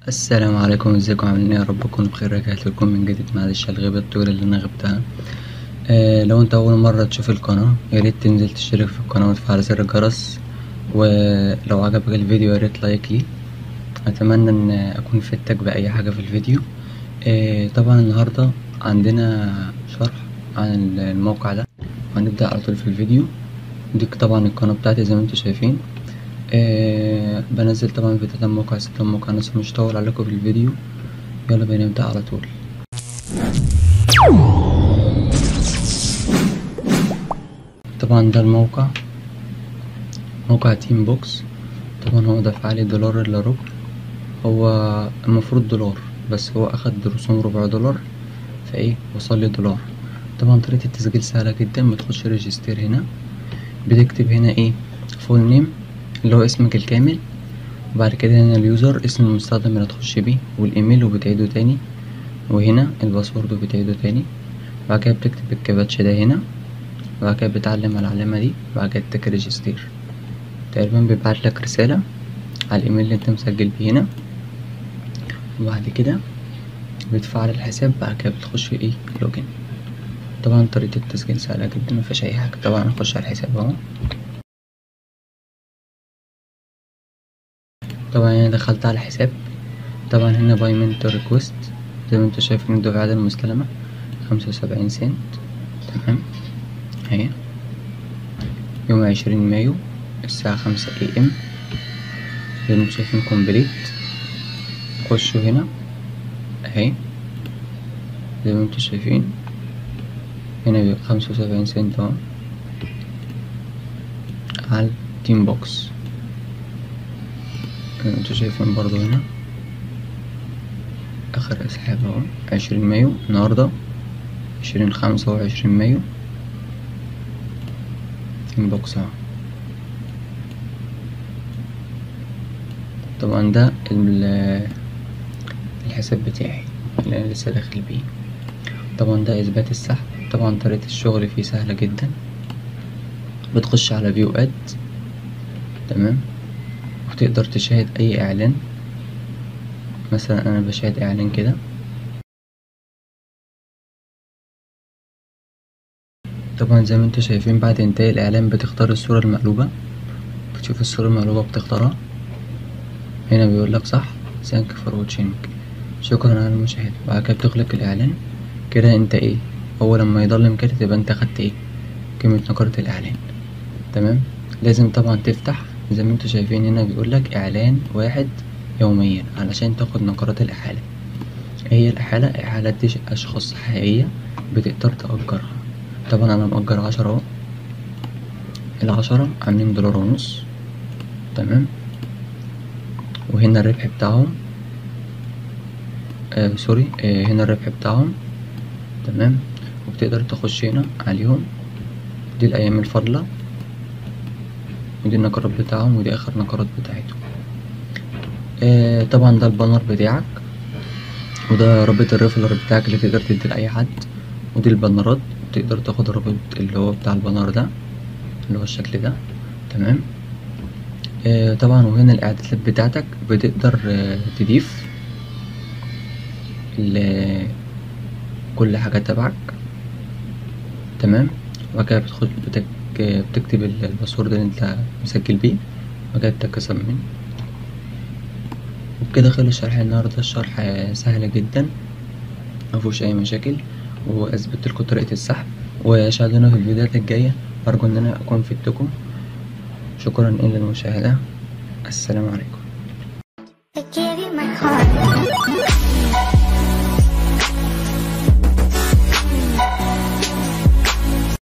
السلام عليكم ازيكم عاملين ايه يا رب تكونوا بخير رجعت لكم من جديد معلش على الغيبة الطويلة اللي انا غبتها آه لو انت اول مرة تشوف القناة ياريت تنزل تشترك في القناة وتفعل زر الجرس ولو عجبك الفيديو ياريت لايك لي اتمنى ان اكون فدتك باي حاجة في الفيديو آه طبعا النهاردة عندنا شرح عن الموقع ده وهنبدأ على طول في الفيديو دي طبعا القناة بتاعتي زي ما انتم شايفين آه بنزل طبعا فيديوهات عن موقع ستة موقع ناس مش هطول عليكم في الفيديو يلا بينا نبدأ على طول طبعا ده الموقع موقع تيم بوكس طبعا هو دفع لي دولار الا ربع هو المفروض دولار بس هو اخد رسوم ربع دولار فايه وصل لي دولار طبعا طريقة التسجيل سهلة جدا بتخش ريجستير هنا بتكتب هنا ايه فول نيم اللي هو اسمك الكامل وبعد كده هنا اليوزر اسم المستخدم اللي هتخش بيه والايميل وبتعيده تاني وهنا الباسورد وبتعيده تاني بعد كده بتكتب الكابتشا ده هنا بعد كده بتعلم على العلامة دي بعد كده تك ريجستير تقريبا بيبعت لك رسالة على الايميل اللي انت مسجل بيه هنا وبعد كده بتفعل الحساب بعد كده بتخش ايه لوجن طبعا طريقة التسجيل سهلة جدا مفيهاش أي حاجة طبعا هخش على الحساب اهو طبعا انا دخلت على الحساب طبعا هنا بايمنت ريكوست زي ما انتوا شايفين الدفعة المستلمة خمسة وسبعين سنت تمام اهي يوم عشرين مايو الساعة خمسة اي ام زي ما انتوا شايفين كومبليت خشوا هنا اهي زي ما انتوا شايفين هنا خمسة وسبعين سنت اهو على التيم بوكس انتوا شايفين برضو هنا اخر اسحاب اهو عشرين مايو النهاردة عشرين خمسة وعشرين مايو تيم بوكس اهو طبعا ده الحساب بتاعي اللي انا لسه داخل بيه طبعا ده اثبات السحب طبعا طريقة الشغل فيه سهلة جدا بتخش على فيو اد تمام وتقدر تشاهد اي اعلان مثلا انا بشاهد اعلان كده طبعا زي ما انتوا شايفين بعد انتهاء الاعلان بتختار الصورة المقلوبة بتشوف الصورة المقلوبة بتختارها هنا بيقول لك صح ثانك فور واتشينج شكرا على المشاهدة بعد كده بتغلق الاعلان كده انت ايه اول لما يضلم كده تبقى انت خدت ايه قيمة نقرة الاعلان تمام لازم طبعا تفتح زي ما انتوا شايفين هنا بيقولك اعلان واحد يوميا علشان تاخد نقرات الاحالة هي الاحالة احالات دي اشخاص حقيقية بتقدر تأجرها طبعا انا مأجر عشرة اهو العشرة عاملين دولار ونص تمام وهنا الربح بتاعهم آه سوري آه هنا الربح بتاعهم تمام وبتقدر تخش هنا عليهم دي الايام الفاضلة ودي النقرات بتاعهم ودي اخر نقرات بتاعتهم آه طبعا ده البانر بتاعك وده رابط الريفلر بتاعك اللي تقدر تدي لاي حد ودي البانرات تقدر تاخد الرابط اللي هو بتاع البانر ده اللي هو الشكل ده تمام آه طبعا وهنا الاعدادات بتاعتك بتقدر آه تضيف كل حاجة تبعك تمام وبعد كده بتخش بتك... بتكتب الباسورد اللي انت مسجل بيه وبعد كده بتك سبمنت وبكده خلص شرح النهاردة الشرح سهل جدا مفيهوش أي مشاكل وأثبت لكم طريقة السحب وشاهدونا في الفيديوهات الجاية أرجو إن أنا أكون فدتكم شكرا إلى المشاهدة السلام عليكم